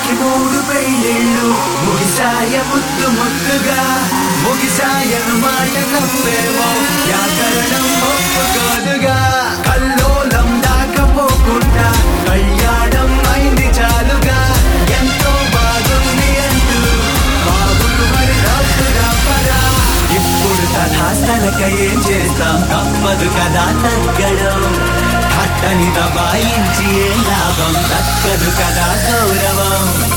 పిల్లకి మూడు పెళ్ళిళ్ళు ముగిసాయ ముద్దు ముద్దుగా ముగిసాయను మాట నమ్మేమో వ్యాకరణం ఒప్పుకోదుగా కల్లోలం దాకపోకుండా కళ్యాణం అయింది చాలుగా ఎంతో బాగుంది అంటూ బాబులు మరి డబ్బురా పరా ఇప్పుడు తథాస్తనక ఏం చేస్తాం తప్పదు కదా తగ్గడం కట్టని దబాయించి ఏ లాభం దక్కదు కదా గౌరవం